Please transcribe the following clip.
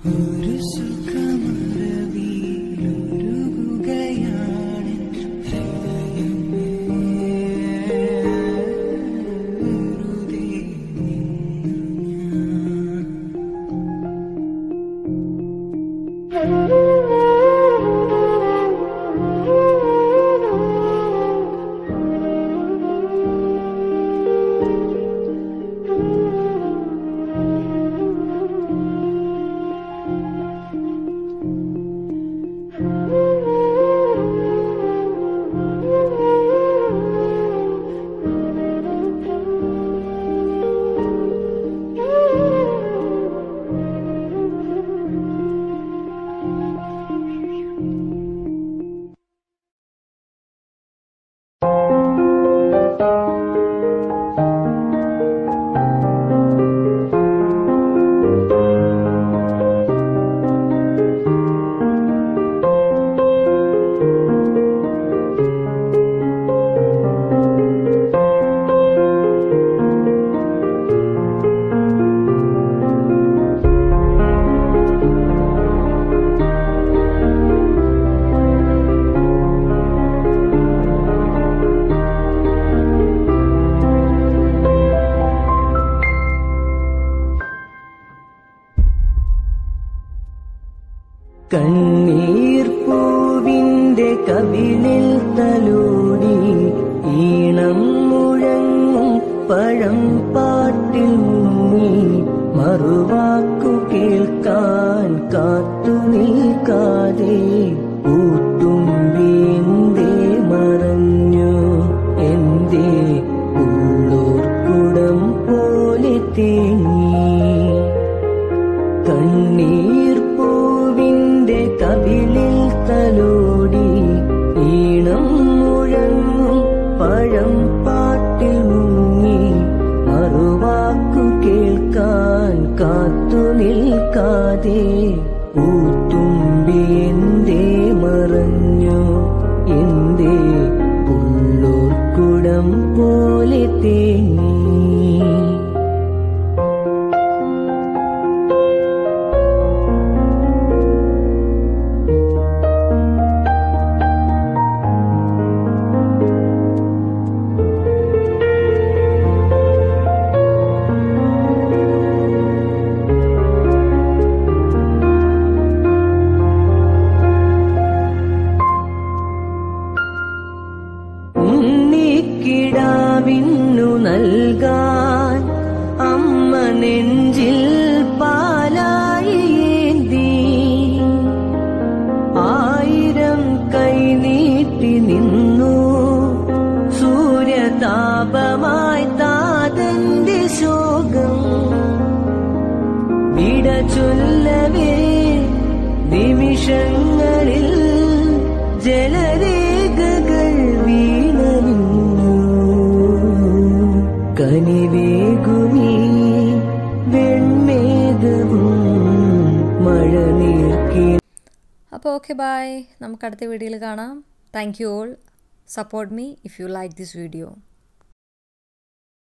ഒരു സുഖമറവിയിലൊരുകുകയാണ് ഹൃദയമേ വെറുതെ നിന്നു ഞാൻ കണ്ണീർ പൂവിന്റെ കവിളിൽ തലോടി ഈണം മുഴങ്ങും പഴം പാട്ടിൽ മുങ്ങി മറുവാക്കു കേൾക്കാൻ കാത്തു നിൽക്കാതെ പൂത്തുമ്പിന്തേ മറഞ്ഞു എന്തേ ഉള്ളോർക്കുടം പോലെ തേങ്ങി കണ്ണീർ പൂവിന്റെ കവിളിൽ തലോടി ഈണം മുഴങ്ങും പഴം പാട്ടിൽ മുങ്ങി മറുവാക്കു കേൾക്കാൻ കാത്തു നിൽക്കാതെ പൂത്തുമ്പി എന്തേ മറഞ്ഞു എന്തേ പുള്ളൂർക്കുടം പോലെ തേങ്ങി ഉണ്ണിക്കിടാവിന്നു നൽകാൻ അമ്മ നെഞ്ചിൽ പാലായി ഏന്തി ആയിരം കൈ നീട്ടി നിന്നു സൂര്യതാപമായി താതന്റെ ശോകം വിട ചൊല്ലവേ നിമിഷങ്ങളിൽ ജലരേഖകൾ വീണലിഞ്ഞു കനിവേകുമീ വെൺമേഘവും മഴ നീർക്കി അപ്പോൾ ഓക്കെ ബായ് നമുക്ക് അടുത്ത വീഡിയോയിൽ കാണാം thank you all support me if you like this video